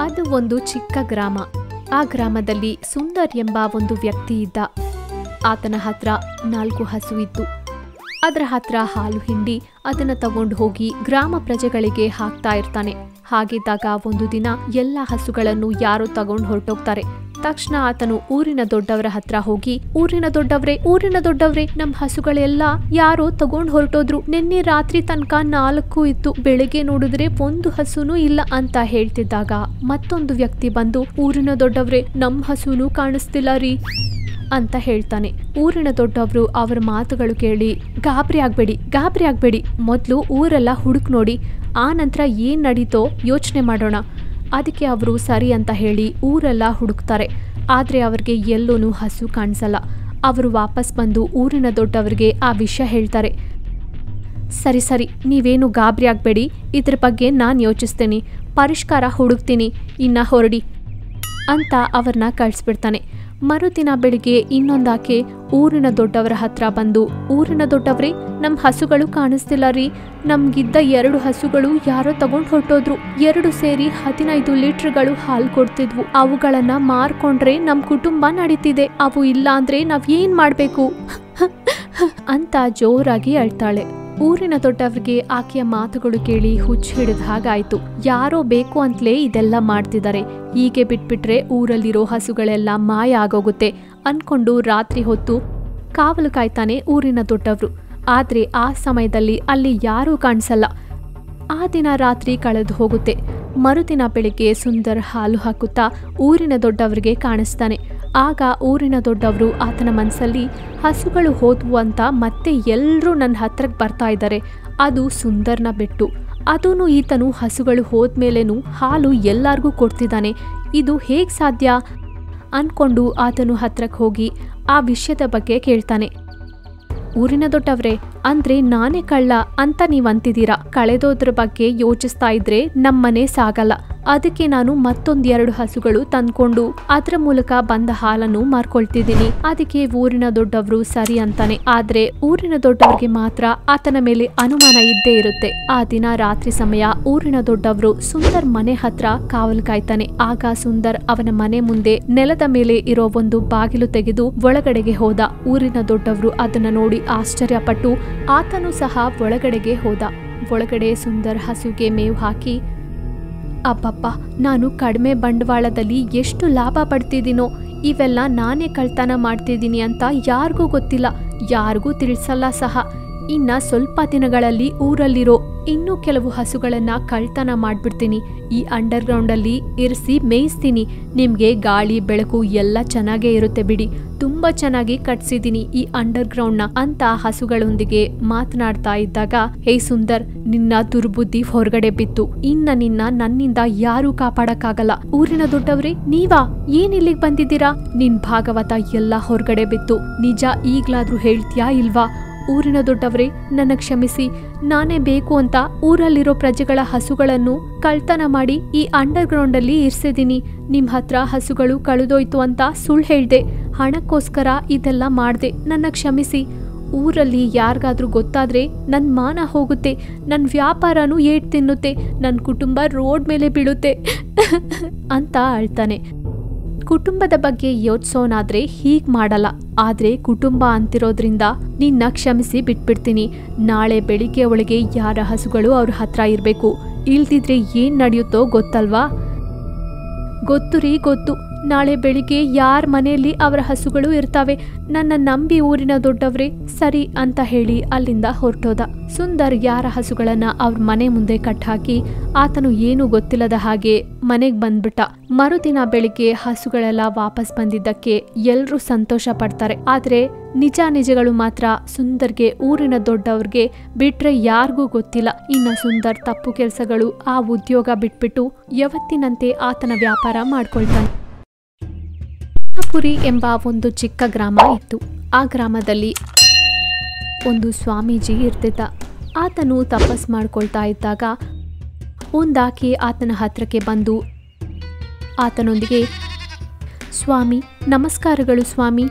ಅದು ಒಂದು ಚಿಕ್ಕ ಗ್ರಾಮ ಆ ಗ್ರಾಮದಲ್ಲಿ ಸುಂದರ್ ಎಂಬ ಒಂದು ವ್ಯಕ್ತಿ ಇದ್ದ ಆತನ ಹತ್ರ ನಾಲ್ಕು ಹಸು ಇತ್ತು ಅದರ ಹತ್ರ ಹಾಲು ಹಿಂಡಿ ಅದನ್ನ ತಗೊಂಡು ಹೋಗಿ ಗ್ರಾಮ ಪ್ರಜೆಗಳಿಗೆ ಹಾಕ್ತಾ ಇರ್ತಾನೆ ಹಾಗಿದ್ದಾಗ ಒಂದು ದಿನ ಎಲ್ಲ ಹಸುಗಳನ್ನು ಯಾರೋ ತಗೊಂಡು ಹೊರಟೋಗ್ತಾರೆ ತಕ್ಷಣ ಆತನು ಊರಿನ ದೊಡ್ಡವರ ಹತ್ರ ಹೋಗಿ ಊರಿನ ದೊಡ್ಡವ್ರೆ ಊರಿನ ದೊಡ್ಡವ್ರೆ ನಮ್ ಹಸುಗಳೆಲ್ಲ ಯಾರೋ ತಗೊಂಡ್ ಹೊರಟೋದ್ರು ನಿನ್ನೆ ರಾತ್ರಿ ತನಕ ನಾಲ್ಕು ಇತ್ತು ಬೆಳಿಗ್ಗೆ ನೋಡಿದ್ರೆ ಒಂದು ಹಸುನೂ ಇಲ್ಲ ಅಂತ ಹೇಳ್ತಿದ್ದಾಗ ಮತ್ತೊಂದು ವ್ಯಕ್ತಿ ಬಂದು ಊರಿನ ದೊಡ್ಡವ್ರೆ ನಮ್ ಹಸುನೂ ಕಾಣಿಸ್ತಿಲ್ಲ ರೀ ಅಂತ ಹೇಳ್ತಾನೆ ಊರಿನ ದೊಡ್ಡವರು ಅವರ ಮಾತುಗಳು ಕೇಳಿ ಗಾಬರಿ ಆಗ್ಬೇಡಿ ಗಾಬರಿ ಆಗ್ಬೇಡಿ ಮೊದಲು ಊರೆಲ್ಲ ಹುಡುಕ್ ನೋಡಿ ಆ ನಂತರ ಏನ್ ನಡೀತೋ ಯೋಚನೆ ಮಾಡೋಣ ಅದಕ್ಕೆ ಅವರು ಸರಿ ಅಂತ ಹೇಳಿ ಊರೆಲ್ಲ ಹುಡುಕ್ತಾರೆ ಆದ್ರೆ ಅವ್ರಿಗೆ ಎಲ್ಲೂ ಹಸು ಕಾಣಿಸಲ್ಲ ಅವರು ವಾಪಸ್ ಬಂದು ಊರಿನ ದೊಡ್ಡವರಿಗೆ ಆ ವಿಷಯ ಹೇಳ್ತಾರೆ ಸರಿ ಸರಿ ನೀವೇನು ಗಾಬರಿ ಆಗಬೇಡಿ ಇದ್ರ ಬಗ್ಗೆ ನಾನು ಯೋಚಿಸ್ತೀನಿ ಪರಿಷ್ಕಾರ ಹುಡುಕ್ತೀನಿ ಇನ್ನ ಹೊರಡಿ ಅಂತ ಅವ್ರನ್ನ ಕಳಿಸ್ಬಿಡ್ತಾನೆ ಮರುದಿನ ಬೆಳಿಗ್ಗೆ ಇನ್ನೊಂದಾಕೆ ಊರಿನ ದೊಡ್ಡವರ ಹತ್ರ ಬಂದು ಊರಿನ ದೊಡ್ಡವ್ರೆ ನಮ್ಮ ಹಸುಗಳು ಕಾಣಿಸ್ತಿಲ್ಲ ರೀ ನಮ್ಗಿದ್ದ ಎರಡು ಹಸುಗಳು ಯಾರೋ ತಗೊಂಡ್ ಹೊರಟೋದ್ರು ಎರಡು ಸೇರಿ ಹದಿನೈದು ಲೀಟರ್ಗಳು ಹಾಲು ಕೊಡ್ತಿದ್ವು ಅವುಗಳನ್ನ ಮಾರ್ಕೊಂಡ್ರೆ ನಮ್ ಕುಟುಂಬ ನಡೀತಿದೆ ಅವು ಇಲ್ಲ ಅಂದ್ರೆ ನಾವ್ ಏನ್ ಮಾಡ್ಬೇಕು ಅಂತ ಜೋರಾಗಿ ಅಳ್ತಾಳೆ ಊರಿನ ದೊಡ್ಡವ್ರಿಗೆ ಆಕೆಯ ಮಾತುಗಳು ಕೇಳಿ ಹುಚ್ಚು ಹಿಡಿದ ಹಾಗಾಯ್ತು ಯಾರೋ ಬೇಕು ಅಂತಲೇ ಇದೆಲ್ಲ ಮಾಡ್ತಿದ್ದಾರೆ ಹೀಗೆ ಬಿಟ್ಬಿಟ್ರೆ ಊರಲ್ಲಿರೋ ಹಸುಗಳೆಲ್ಲ ಮಾಯ ಆಗೋಗುತ್ತೆ ಅನ್ಕೊಂಡು ರಾತ್ರಿ ಹೊತ್ತು ಕಾವಲು ಕಾಯ್ತಾನೆ ಊರಿನ ದೊಡ್ಡವರು ಆದ್ರೆ ಆ ಸಮಯದಲ್ಲಿ ಅಲ್ಲಿ ಯಾರೂ ಕಾಣಿಸಲ್ಲ ಆ ದಿನ ರಾತ್ರಿ ಕಳೆದು ಹೋಗುತ್ತೆ ಮರುದಿನ ಬೆಳಿಗ್ಗೆ ಸುಂದರ್ ಹಾಲು ಹಾಕುತ್ತಾ ಊರಿನ ದೊಡ್ಡವರಿಗೆ ಕಾಣಿಸ್ತಾನೆ ಆಗ ಊರಿನ ದೊಡ್ಡವರು ಆತನ ಮನಸ್ಸಲ್ಲಿ ಹಸುಗಳು ಹೋದ್ವು ಅಂತ ಮತ್ತೆ ಎಲ್ಲರೂ ನನ್ನ ಹತ್ರಕ್ಕೆ ಬರ್ತಾ ಇದ್ದಾರೆ ಅದು ಸುಂದರ್ನ ಬಿಟ್ಟು ಅದೂ ಈತನು ಹಸುಗಳು ಹೋದ್ಮೇಲೇನು ಹಾಲು ಎಲ್ಲಾರ್ಗೂ ಕೊಡ್ತಿದ್ದಾನೆ ಇದು ಹೇಗೆ ಸಾಧ್ಯ ಅನ್ಕೊಂಡು ಆತನು ಹತ್ರಕ್ಕೆ ಹೋಗಿ ಆ ವಿಷಯದ ಬಗ್ಗೆ ಕೇಳ್ತಾನೆ ಊರಿನ ದೊಡ್ಡವ್ರೆ ಅಂದ್ರೆ ನಾನೇ ಕಳ್ಳ ಅಂತ ನೀವ್ ಅಂತಿದ್ದೀರಾ ಕಳೆದೋದ್ರ ಬಗ್ಗೆ ಯೋಚಿಸ್ತಾ ಇದ್ರೆ ನಮ್ಮನೆ ಸಾಗಲ್ಲ ಅದಕ್ಕೆ ನಾನು ಮತ್ತೊಂದೆರಡು ಹಸುಗಳು ತಂದ್ಕೊಂಡು ಅದ್ರ ಮೂಲಕ ಬಂದ ಹಾಲನ್ನು ಮಾರ್ಕೊಳ್ತಿದ್ದೀನಿ ಅದಕ್ಕೆ ಊರಿನ ದೊಡ್ಡವರು ಸರಿ ಅಂತಾನೆ ಆದ್ರೆ ಊರಿನ ದೊಡ್ಡವ್ರಿಗೆ ಮಾತ್ರ ಆತನ ಮೇಲೆ ಅನುಮಾನ ಇದ್ದೇ ಇರುತ್ತೆ ಆ ದಿನ ರಾತ್ರಿ ಸಮಯ ಊರಿನ ದೊಡ್ಡವರು ಸುಂದರ್ ಮನೆ ಹತ್ರ ಕಾವಲು ಕಾಯ್ತಾನೆ ಆಗ ಸುಂದರ್ ಅವನ ಮನೆ ಮುಂದೆ ನೆಲದ ಮೇಲೆ ಇರೋ ಒಂದು ಬಾಗಿಲು ತೆಗೆದು ಒಳಗಡೆಗೆ ಹೋದ ಊರಿನ ದೊಡ್ಡವರು ಅದನ್ನ ನೋಡಿ ಆಶ್ಚರ್ಯಪಟ್ಟು ಆತನು ಸಹ ಒಳಗಡೆಗೆ ಹೋದ ಒಳಗಡೆ ಸುಂದರ್ ಹಸುಗೆ ಮೇವು ಹಾಕಿ ಅಬ್ಬಪ್ಪ ನಾನು ಕಡಿಮೆ ಬಂಡವಾಳದಲ್ಲಿ ಎಷ್ಟು ಲಾಭ ಪಡ್ತಿದ್ದೀನೋ ಇವೆಲ್ಲ ನಾನೇ ಕಳ್ತನ ಮಾಡ್ತಿದ್ದೀನಿ ಅಂತ ಯಾರಿಗೂ ಗೊತ್ತಿಲ್ಲ ಯಾರಿಗೂ ತಿಳಿಸಲ್ಲ ಸಹ ಇನ್ನ ಸ್ವಲ್ಪ ದಿನಗಳಲ್ಲಿ ಊರಲ್ಲಿರೋ ಇನ್ನೂ ಕೆಲವು ಹಸುಗಳನ್ನ ಕಳ್ತನ ಮಾಡ್ಬಿಡ್ತೀನಿ ಈ ಅಂಡರ್ಗ್ರೌಂಡಲ್ಲಿ ಇರಿಸಿ ಮೇಯಿಸ್ತೀನಿ ನಿಮ್ಗೆ ಗಾಳಿ ಬೆಳಕು ಎಲ್ಲ ಚೆನ್ನಾಗೇ ಇರುತ್ತೆ ಬಿಡಿ ತುಂಬಾ ಚೆನ್ನಾಗಿ ಕಟ್ಸಿದ್ದೀನಿ ಈ ಅಂಡರ್ಗ್ರೌಂಡ್ನ ಅಂತ ಹಸುಗಳೊಂದಿಗೆ ಮಾತನಾಡ್ತಾ ಇದ್ದಾಗ ಹೇ ಸುಂದರ್ ನಿನ್ನ ದುರ್ಬುದ್ಧಿ ಹೊರಗಡೆ ಬಿತ್ತು ಇನ್ನ ನಿನ್ನ ನನ್ನಿಂದ ಯಾರೂ ಕಾಪಾಡಕ್ಕಾಗಲ್ಲ ಊರಿನ ದೊಡ್ಡವ್ರೆ ನೀವಾ ಏನ್ ಇಲ್ಲಿಗೆ ಬಂದಿದ್ದೀರಾ ನಿನ್ ಭಾಗವತ ಎಲ್ಲ ಹೊರಗಡೆ ಬಿತ್ತು ನಿಜ ಈಗ್ಲಾದ್ರೂ ಹೇಳ್ತೀಯಾ ಇಲ್ವಾ ಊರಿನ ದೊಡ್ಡವ್ರೆ ನನ್ನ ಕ್ಷಮಿಸಿ ನಾನೇ ಬೇಕು ಅಂತ ಊರಲ್ಲಿರೋ ಪ್ರಜೆಗಳ ಹಸುಗಳನ್ನು ಕಳ್ತನ ಮಾಡಿ ಈ ಅಂಡರ್ಗ್ರೌಂಡ್ ಅಲ್ಲಿ ಇರ್ಸಿದೀನಿ ನಿಮ್ ಹತ್ರ ಹಸುಗಳು ಕಳೆದೋಯ್ತು ಅಂತ ಸುಳ್ಳು ಹೇಳ್ದೆ ಹಣಕ್ಕೋಸ್ಕರ ಇದೆಲ್ಲ ಮಾಡ್ದೆ ನನ್ನ ಕ್ಷಮಿಸಿ ಊರಲ್ಲಿ ಯಾರಿಗಾದ್ರೂ ಗೊತ್ತಾದ್ರೆ ನನ್ನ ಮಾನ ಹೋಗುತ್ತೆ ನನ್ನ ವ್ಯಾಪಾರನೂ ಏಟ್ ತಿನ್ನುತ್ತೆ ನನ್ನ ಕುಟುಂಬ ರೋಡ್ ಮೇಲೆ ಬೀಳುತ್ತೆ ಅಂತ ಅಳ್ತಾನೆ ಕುಟುಂಬದ ಬಗ್ಗೆ ಯೋಚಿಸೋನಾದ್ರೆ ಹೀಗ್ ಮಾಡಲ್ಲ ಆದ್ರೆ ಕುಟುಂಬ ಅಂತಿರೋದ್ರಿಂದ ನಿನ್ನ ಕ್ಷಮಿಸಿ ಬಿಟ್ಬಿಡ್ತೀನಿ ನಾಳೆ ಬೆಳಿಗ್ಗೆ ಒಳಗೆ ಯಾರ ಹಸುಗಳು ಅವ್ರ ಹತ್ರ ಇರ್ಬೇಕು ಇಲ್ದಿದ್ರೆ ಏನ್ ನಡೆಯುತ್ತೋ ಗೊತ್ತಲ್ವಾ ಗೊತ್ತು ರೀ ಗೊತ್ತು ನಾಳೆ ಬೆಳಿಗ್ಗೆ ಯಾರ ಮನೆಯಲ್ಲಿ ಅವರ ಹಸುಗಳು ಇರ್ತಾವೆ ನನ್ನ ನಂಬಿ ಊರಿನ ದೊಡ್ಡವ್ರೆ ಸರಿ ಅಂತ ಹೇಳಿ ಅಲ್ಲಿಂದ ಹೊರಟೋದ ಸುಂದರ್ ಯಾರ ಹಸುಗಳನ್ನ ಅವ್ರ ಮನೆ ಮುಂದೆ ಕಟ್ಟಾಕಿ ಆತನು ಏನೂ ಗೊತ್ತಿಲ್ಲದ ಹಾಗೆ ಮನೆಗ್ ಬಂದ್ಬಿಟ್ಟ ಮರುದಿನ ಬೆಳಿಗ್ಗೆ ಹಸುಗಳೆಲ್ಲ ವಾಪಸ್ ಬಂದಿದ್ದಕ್ಕೆ ಎಲ್ರೂ ಸಂತೋಷ ಪಡ್ತಾರೆ ಆದ್ರೆ ನಿಜ ನಿಜಗಳು ಮಾತ್ರ ಸುಂದರ್ಗೆ ಊರಿನ ದೊಡ್ಡವ್ರಿಗೆ ಬಿಟ್ರೆ ಯಾರಿಗೂ ಗೊತ್ತಿಲ್ಲ ಇನ್ನ ಸುಂದರ್ ತಪ್ಪು ಕೆಲಸಗಳು ಆ ಉದ್ಯೋಗ ಬಿಟ್ಬಿಟ್ಟು ಯಾವತ್ತಿನಂತೆ ಆತನ ವ್ಯಾಪಾರ ಮಾಡ್ಕೊಳ್ತಾನೆ ಪುರಿ ಎಂಬ ಒಂದು ಚಿಕ್ಕ ಗ್ರಾಮ ಇತ್ತು ಆ ಗ್ರಾಮದಲ್ಲಿ ಒಂದು ಸ್ವಾಮೀಜಿ ಇರ್ತಿದ್ದ ಆತನು ತಪಸ್ ಮಾಡ್ಕೊಳ್ತಾ ಇದ್ದಾಗ ಒಂದಾಕೆ ಆತನ ಹತ್ರಕ್ಕೆ ಬಂದು ಆತನೊಂದಿಗೆ ಸ್ವಾಮಿ ನಮಸ್ಕಾರಗಳು ಸ್ವಾಮಿ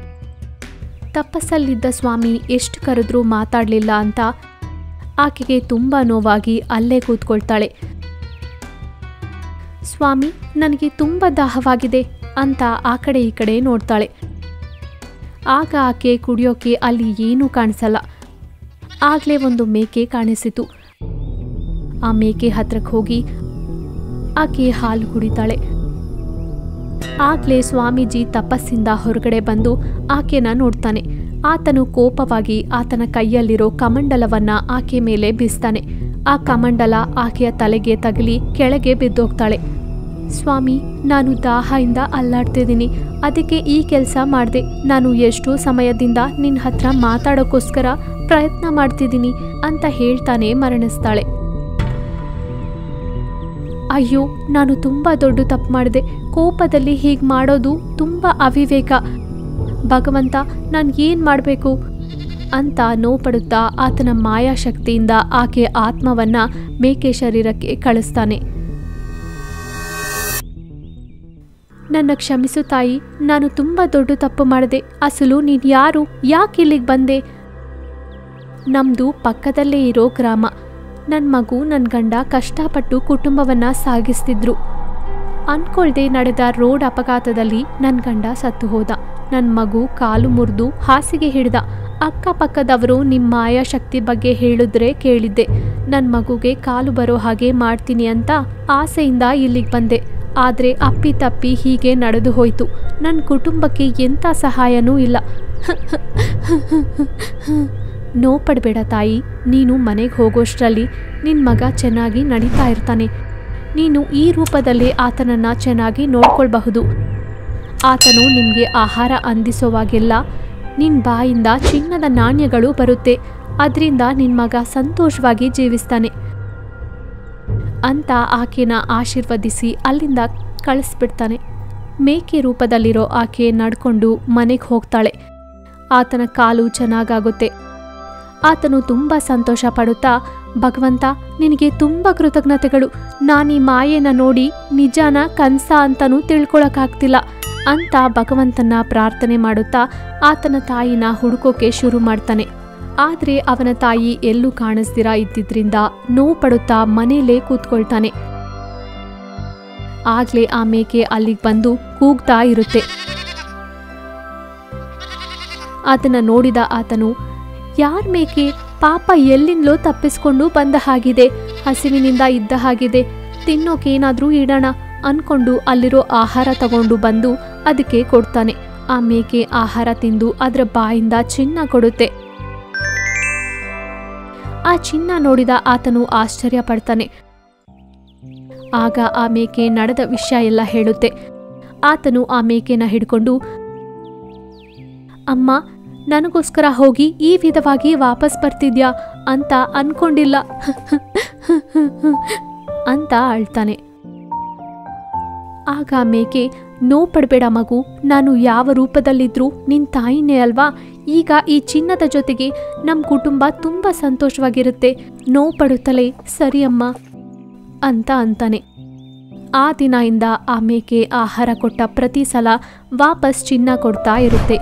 ತಪಸ್ಸಲ್ಲಿದ್ದ ಸ್ವಾಮಿ ಎಷ್ಟು ಕರೆದ್ರೂ ಮಾತಾಡಲಿಲ್ಲ ಅಂತ ಆಕೆಗೆ ತುಂಬ ನೋವಾಗಿ ಅಲ್ಲೇ ಕೂತ್ಕೊಳ್ತಾಳೆ ಸ್ವಾಮಿ ನನಗೆ ತುಂಬ ದಾಹವಾಗಿದೆ ಅಂತ ಆ ಕಡೆ ಈ ಕಡೆ ನೋಡ್ತಾಳೆ ಆಗ ಆಕೆ ಕುಡಿಯೋಕೆ ಅಲ್ಲಿ ಏನೂ ಕಾಣಿಸಲ್ಲ ಆಗಲೇ ಒಂದು ಮೇಕೆ ಕಾಣಿಸಿತು ಆ ಮೇಕೆ ಹತ್ರಕ್ಕೆ ಹೋಗಿ ಆಕೆ ಹಾಲು ಕುಡಿತಾಳೆ ಆಗ್ಲೇ ಸ್ವಾಮೀಜಿ ತಪಸ್ಸಿಂದ ಹೊರಗಡೆ ಬಂದು ಆಕೆನ ನೋಡ್ತಾನೆ ಆತನು ಕೋಪವಾಗಿ ಆತನ ಕೈಯಲ್ಲಿರೋ ಕಮಂಡಲವನ್ನ ಆಕೆ ಮೇಲೆ ಬೀಸ್ತಾನೆ ಆ ಕಮಂಡಲ ಆಕೆಯ ತಲೆಗೆ ತಗಲಿ ಕೆಳಗೆ ಬಿದ್ದೋಗ್ತಾಳೆ ಸ್ವಾಮಿ ನಾನು ದಾಹದಿಂದ ಅಲ್ಲಾಡ್ತಿದ್ದೀನಿ ಅದಕ್ಕೆ ಈ ಕೆಲಸ ಮಾಡಿದೆ ನಾನು ಎಷ್ಟೋ ಸಮಯದಿಂದ ನಿನ್ನ ಹತ್ರ ಮಾತಾಡೋಕ್ಕೋಸ್ಕರ ಪ್ರಯತ್ನ ಮಾಡ್ತಿದ್ದೀನಿ ಅಂತ ಹೇಳ್ತಾನೆ ಮರಣಿಸ್ತಾಳೆ ಅಯ್ಯೋ ನಾನು ತುಂಬ ದೊಡ್ಡ ತಪ್ಪು ಮಾಡಿದೆ ಕೋಪದಲ್ಲಿ ಹೀಗೆ ಮಾಡೋದು ತುಂಬ ಅವಿವೇಕ ಭಗವಂತ ನಾನು ಏನು ಮಾಡಬೇಕು ಅಂತ ನೋಪಡುತ್ತಾ ಆತನ ಮಾಯಾಶಕ್ತಿಯಿಂದ ಆಕೆ ಆತ್ಮವನ್ನ ಮೇಕೆ ಶರೀರಕ್ಕೆ ಕಳಿಸ್ತಾನೆ ನನ್ನ ಕ್ಷಮಿಸು ತಾಯಿ ನಾನು ತುಂಬ ದೊಡ್ಡ ತಪ್ಪು ಮಾಡಿದೆ ಅಸಲು ನೀನು ಯಾರು ಯಾಕೆ ಇಲ್ಲಿಗೆ ಬಂದೆ ನಮ್ಮದು ಪಕ್ಕದಲ್ಲೇ ಇರೋ ಗ್ರಾಮ ನನ್ನ ಮಗು ನನ್ನ ಗಂಡ ಕಷ್ಟಪಟ್ಟು ಕುಟುಂಬವನ್ನ ಸಾಗಿಸ್ತಿದ್ರು ಅನ್ಕೊಳ್ದೆ ನಡೆದ ರೋಡ್ ಅಪಘಾತದಲ್ಲಿ ನನ್ನ ಗಂಡ ಸತ್ತು ಹೋದ ನನ್ನ ಮಗು ಕಾಲು ಮುರಿದು ಹಾಸಿಗೆ ಹಿಡ್ದ ಅಕ್ಕಪಕ್ಕದವರು ನಿಮ್ಮ ಮಾಯಾಶಕ್ತಿ ಬಗ್ಗೆ ಹೇಳಿದ್ರೆ ಕೇಳಿದ್ದೆ ನನ್ನ ಮಗುಗೆ ಕಾಲು ಬರೋ ಹಾಗೆ ಮಾಡ್ತೀನಿ ಅಂತ ಆಸೆಯಿಂದ ಇಲ್ಲಿಗೆ ಬಂದೆ ಆದರೆ ಅಪ್ಪಿ ತಪ್ಪಿ ಹೀಗೆ ನಡೆದು ಹೋಯ್ತು ನನ್ನ ಕುಟುಂಬಕ್ಕೆ ಎಂಥ ಸಹಾಯನೂ ಇಲ್ಲ ನೋಪಡಬೇಡ ತಾಯಿ ನೀನು ಮನೆಗೆ ಹೋಗೋಷ್ಟರಲ್ಲಿ ನಿನ್ನ ಮಗ ಚೆನ್ನಾಗಿ ನಡೀತಾ ಇರ್ತಾನೆ ನೀನು ಈ ರೂಪದಲ್ಲಿ ಆತನನ್ನು ಚೆನ್ನಾಗಿ ನೋಡ್ಕೊಳ್ಬಹುದು ಆತನು ನಿಮಗೆ ಆಹಾರ ಅಂದಿಸೋವಾಗೆಲ್ಲ ನಿನ್ನ ಬಾಯಿಂದ ಚಿನ್ನದ ನಾಣ್ಯಗಳು ಬರುತ್ತೆ ಅದರಿಂದ ನಿನ್ನ ಮಗ ಸಂತೋಷವಾಗಿ ಜೀವಿಸ್ತಾನೆ ಅಂತ ಆಕೆನ ಆಶೀರ್ವದಿಸಿ ಅಲ್ಲಿಂದ ಕಳಿಸ್ಬಿಡ್ತಾನೆ ಮೇಕೆ ರೂಪದಲ್ಲಿರೋ ಆಕೆ ನಡ್ಕೊಂಡು ಮನೆಗೆ ಹೋಗ್ತಾಳೆ ಆತನ ಕಾಲು ಚೆನ್ನಾಗಾಗುತ್ತೆ ಆತನು ತುಂಬ ಸಂತೋಷ ಪಡುತ್ತಾ ಭಗವಂತ ನಿನಗೆ ತುಂಬ ಕೃತಜ್ಞತೆಗಳು ನಾನು ಈ ಮಾಯೆನ ನೋಡಿ ನಿಜಾನ ಕನ್ಸ ಅಂತನೂ ತಿಳ್ಕೊಳಕ್ಕಾಗ್ತಿಲ್ಲ ಅಂತ ಭಗವಂತನ ಪ್ರಾರ್ಥನೆ ಮಾಡುತ್ತಾ ಆತನ ತಾಯಿನ ಹುಡುಕೋಕೆ ಶುರು ಮಾಡ್ತಾನೆ ಆದರೆ ಅವನ ತಾಯಿ ಎಲ್ಲೂ ಕಾಣಿಸ್ದಿರ ಇದ್ದಿದ್ರಿಂದ ನೋವು ಪಡುತ್ತಾ ಮನೇಲೇ ಕೂತ್ಕೊಳ್ತಾನೆ ಆಗ್ಲೇ ಆ ಮೇಕೆ ಅಲ್ಲಿಗೆ ಬಂದು ಕೂಗ್ತಾ ಇರುತ್ತೆ ಅದನ್ನ ನೋಡಿದ ಆತನು ಯಾರ್ ಮೇಕೆ ಪಾಪ ಎಲ್ಲಿಂದಲೋ ತಪ್ಪಿಸ್ಕೊಂಡು ಬಂದ ಹಾಗಿದೆ ಹಸಿವಿನಿಂದ ಇದ್ದ ಹಾಗಿದೆ ತಿನ್ನೋಕೇನಾದ್ರೂ ಇಡೋಣ ಅನ್ಕೊಂಡು ಅಲ್ಲಿರೋ ಆಹಾರ ತಗೊಂಡು ಬಂದು ಅದಕ್ಕೆ ಕೊಡ್ತಾನೆ ಆ ಮೇಕೆ ಆಹಾರ ತಿಂದು ಅದರ ಬಾಯಿಂದ ಚಿನ್ನ ಕೊಡುತ್ತೆ ಆ ಚಿನ್ನ ನೋಡಿದ ಆತನು ಆಶ್ಚರ್ಯ ಪಡ್ತಾನೆ ಆಗ ಆ ಮೇಕೆ ನಡೆದ ವಿಷಯ ಎಲ್ಲ ಹೇಳುತ್ತೆ ಆತನು ಆ ಮೇಕೆನ ಹಿಡ್ಕೊಂಡು ಅಮ್ಮ ನನಗೋಸ್ಕರ ಹೋಗಿ ಈ ವಿಧವಾಗಿ ವಾಪಸ್ ಬರ್ತಿದ್ಯಾ ಅಂತ ಅನ್ಕೊಂಡಿಲ್ಲ ಅಂತ ಅಳ್ತಾನೆ ಆಗ ಮೇಕೆ ನೋ ಪಡ್ಬೇಡ ಮಗು ನಾನು ಯಾವ ರೂಪದಲ್ಲಿದ್ರೂ ನಿನ್ ತಾಯಿನೇ ಅಲ್ವಾ ಈಗ ಈ ಚಿನ್ನದ ಜೊತೆಗೆ ನಮ್ಮ ಕುಟುಂಬ ತುಂಬ ಸಂತೋಷವಾಗಿರುತ್ತೆ ನೋ ಪಡುತ್ತಲೇ ಸರಿ ಅಮ್ಮ ಅಂತ ಅಂತಾನೆ ಆ ದಿನದಿಂದ ಆ ಮೇಕೆ ಆಹಾರ ಕೊಟ್ಟ ಪ್ರತಿ ಸಲ ವಾಪಸ್ ಚಿನ್ನ ಕೊಡ್ತಾ ಇರುತ್ತೆ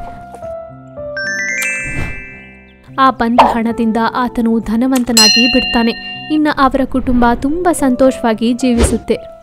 ಆ ಬಂದ ಹಣದಿಂದ ಆತನು ಧನವಂತನಾಗಿ ಬಿಡ್ತಾನೆ ಇನ್ನು ಅವರ ಕುಟುಂಬ ತುಂಬ ಸಂತೋಷವಾಗಿ ಜೀವಿಸುತ್ತೆ